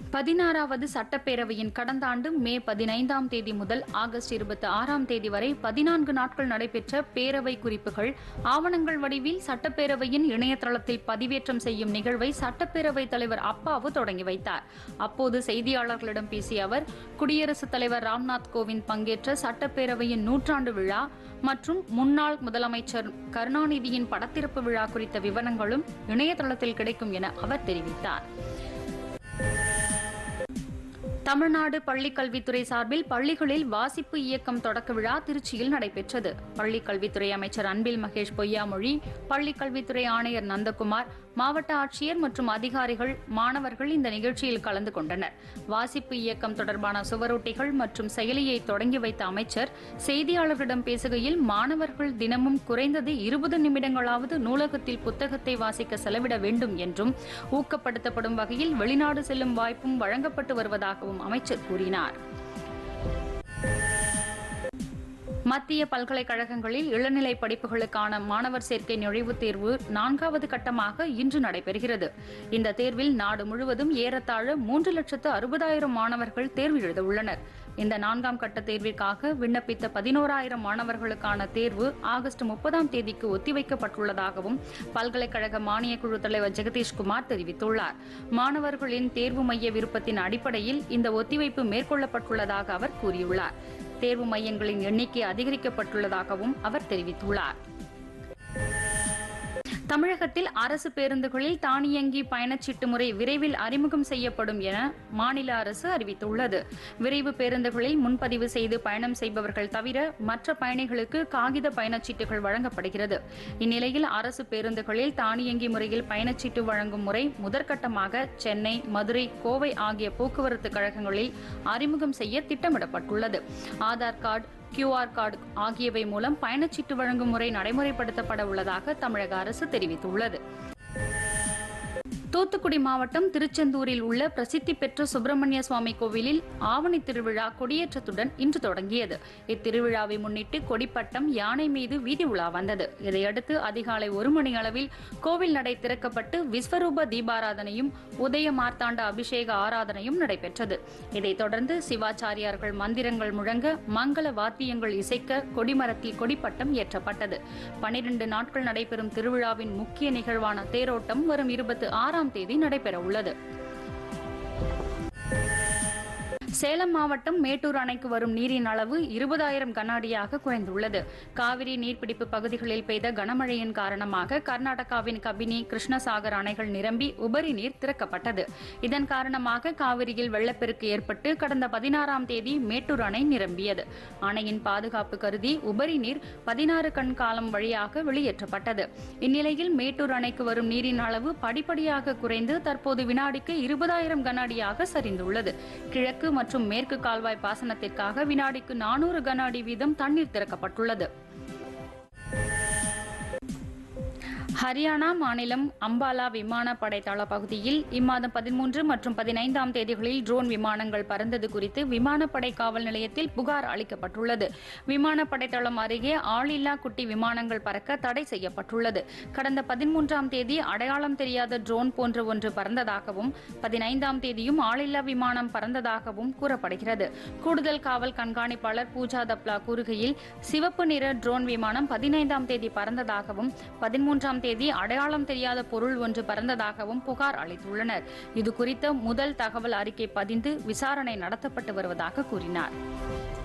பதினாறாவது சட்டப்பேரவையின் கடந்த ஆண்டு மே பதினைந்தாம் தேதி முதல் ஆகஸ்ட் இருபத்தி ஆறாம் தேதி வரை பதினான்கு நாட்கள் நடைபெற்ற பேரவை குறிப்புகள் ஆவணங்கள் வடிவில் சட்டப்பேரவையின் இணையதளத்தில் பதிவேற்றம் செய்யும் நிகழ்வை சட்டப்பேரவைத் தலைவர் அப்பாவு தொடங்கி வைத்தார் அப்போது செய்தியாளர்களிடம் பேசிய அவர் குடியரசுத் தலைவர் ராம்நாத் கோவிந்த் பங்கேற்ற சட்டப்பேரவையின் நூற்றாண்டு விழா மற்றும் முன்னாள் முதலமைச்சர் கருணாநிதியின் படத்திறப்பு விழா குறித்த விவரங்களும் இணையதளத்தில் கிடைக்கும் என அவர் தெரிவித்தார் தமிழ்நாடு பள்ளிக் கல்வித்துறை சார்பில் பள்ளிகளில் வாசிப்பு இயக்கம் தொடக்க விழா திருச்சியில் நடைபெற்றது பள்ளிக் கல்வித்துறை அமைச்சர் அன்பில் மகேஷ் பொய்யாமொழி பள்ளிக் கல்வித்துறை ஆணையர் நந்தகுமார் மாவட்ட ஆட்சியர் மற்றும் அதிகாரிகள் மாணவர்கள் இந்த நிகழ்ச்சியில் கலந்து கொண்டனர் வாசிப்பு இயக்கம் தொடர்பான சுவரொட்டிகள் மற்றும் செயலியை தொடங்கி வைத்த அமைச்சர் செய்தியாளர்களிடம் பேசுகையில் மாணவர்கள் தினமும் குறைந்தது இருபது நிமிடங்களாவது நூலகத்தில் புத்தகத்தை வாசிக்க செலவிட வேண்டும் என்றும் ஊக்கப்படுத்தப்படும் வகையில் வெளிநாடு செல்லும் வாய்ப்பும் வழங்கப்பட்டு வருவதாகவும் அமைச்சர் கூறினார் மத்திய பல்கலைக்கழகங்களில் இளநிலை படிப்புகளுக்கான மாணவர் சேர்க்கை நுழைவுத் தேர்வு நான்காவது கட்டமாக இன்று நடைபெறுகிறது இந்த தேர்வில் நாடு முழுவதும் ஏறத்தாழ மூன்று லட்சத்து அறுபதாயிரம் மாணவர்கள் தேர்வு எழுத உள்ளனர் இந்த நான்காம் கட்ட தேர்விற்காக விண்ணப்பித்த பதினோராயிரம் மாணவர்களுக்கான தேர்வு ஆகஸ்ட் முப்பதாம் தேதிக்கு ஒத்திவைக்கப்பட்டுள்ளதாகவும் பல்கலைக்கழக மானியக்குழு தலைவர் ஜெகதீஷ்குமார் தெரிவித்துள்ளார் மாணவர்களின் தேர்வு மைய விருப்பத்தின் அடிப்படையில் இந்த ஒத்திவைப்பு மேற்கொள்ளப்பட்டுள்ளதாக அவர் கூறியுள்ளார் தேர்வு மையங்களின் எண்ணிக்கை அதிகரிக்கப்பட்டுள்ளதாகவும் அவர் தெரிவித்துள்ளார் தமிழகத்தில் அரசு பேருந்துகளில் தானியங்கி பயணச்சீட்டு முறை விரைவில் அறிமுகம் செய்யப்படும் என மாநில அரசு அறிவித்துள்ளது விரைவு பேருந்துகளில் முன்பதிவு செய்து பயணம் செய்பவர்கள் தவிர மற்ற பயணிகளுக்கு காகித பயணச்சீட்டுகள் வழங்கப்படுகிறது இந்நிலையில் அரசு பேருந்துகளில் தானியங்கி முறையில் பயணச்சீட்டு வழங்கும் முறை முதற்கட்டமாக சென்னை மதுரை கோவை ஆகிய போக்குவரத்து கழகங்களில் அறிமுகம் செய்ய திட்டமிடப்பட்டுள்ளது ஆதார் கார்டு கியூஆர் கார்டு ஆகியவை மூலம் பயணச்சீட்டு வழங்கும் முறை நடைமுறைப்படுத்தப்பட உள்ளதாக தமிழக அரசு தெரிவித்துள்ளது தூத்துக்குடி மாவட்டம் திருச்செந்தூரில் உள்ள பிரசித்தி பெற்ற சுப்பிரமணிய சுவாமி கோவிலில் ஆவணி திருவிழா கொடியேற்றத்துடன் இன்று தொடங்கியது இத்திருவிழாவை முன்னிட்டு கொடிப்பட்டம் யானை மீது வீதி உலா வந்தது இதையடுத்து அதிகாலை ஒரு மணி அளவில் கோவில் நடை திறக்கப்பட்டு விஸ்வரூப தீபாராதனையும் உதய மார்த்தாண்ட அபிஷேக ஆராதனையும் நடைபெற்றது இதைத் தொடர்ந்து சிவாச்சாரியார்கள் மந்திரங்கள் முழங்க மங்கள வாத்தியங்கள் இசைக்க கொடிமரத்தில் கொடிப்பட்டம் ஏற்றப்பட்டது பனிரெண்டு நாட்கள் நடைபெறும் திருவிழாவின் முக்கிய நிகழ்வான தேரோட்டம் வரும் இருபத்தி ஆறாம் தேதி நடைபெற உள்ளது சேலம் மாவட்டம் மேட்டூர் அணைக்கு வரும் நீரின் அளவு இருபதாயிரம் கன அடியாக குறைந்துள்ளது காவிரி நீர்பிடிப்பு பகுதிகளில் பெய்த கனமழையின் காரணமாக கர்நாடகாவின் கபினி கிருஷ்ணசாகர் அணைகள் நிரம்பி உபரி நீர் திறக்கப்பட்டது இதன் காரணமாக காவிரியில் வெள்ளப்பெருக்கு ஏற்பட்டு கடந்த பதினாறாம் தேதி மேட்டூர் அணை நிரம்பியது அணையின் பாதுகாப்பு கருதி உபரி நீர் பதினாறு கண் காலம் வழியாக வெளியேற்றப்பட்டது இந்நிலையில் மேட்டூர் அணைக்கு வரும் நீரின் அளவு படிப்படியாக குறைந்து தற்போது வினாடிக்கு இருபதாயிரம் கன அடியாக சரிந்துள்ளது கிழக்கு மற்றும் மேற்கு கால்வாய் பாசனத்திற்காக வினாடிக்கு நானூறு கன அடி வீதம் தண்ணீர் திறக்கப்பட்டுள்ளது ஹரியானா மாநிலம் அம்பாலா விமானப்படை தள பகுதியில் இம்மாதம் பதிமூன்று மற்றும் பதினைந்தாம் தேதிகளில் ட்ரோன் விமானங்கள் பறந்தது குறித்து விமானப்படை காவல் நிலையத்தில் புகார் அளிக்கப்பட்டுள்ளது விமானப்படை தளம் அருகே ஆளில்லா குட்டி விமானங்கள் பறக்க தடை செய்யப்பட்டுள்ளது கடந்த பதிமூன்றாம் தேதி அடையாளம் தெரியாத ட்ரோன் போன்ற ஒன்று பறந்ததாகவும் பதினைந்தாம் தேதியும் ஆளில்லா விமானம் பறந்ததாகவும் கூறப்படுகிறது கூடுதல் காவல் கண்காணிப்பாளர் பூஜா தப்லா கூறுகையில் சிவப்பு நிற ட்ரோன் விமானம் பதினைந்தாம் தேதி பறந்ததாகவும் பதிமூன்றாம் தேதி அடையாளம் தெரியாத பொருள் ஒன்று பறந்ததாகவும் புகார் அளித்துள்ளனர் இது குறித்த முதல் தகவல் அறிக்கை பதிந்து விசாரணை நடத்தப்பட்டு வருவதாக கூறினார்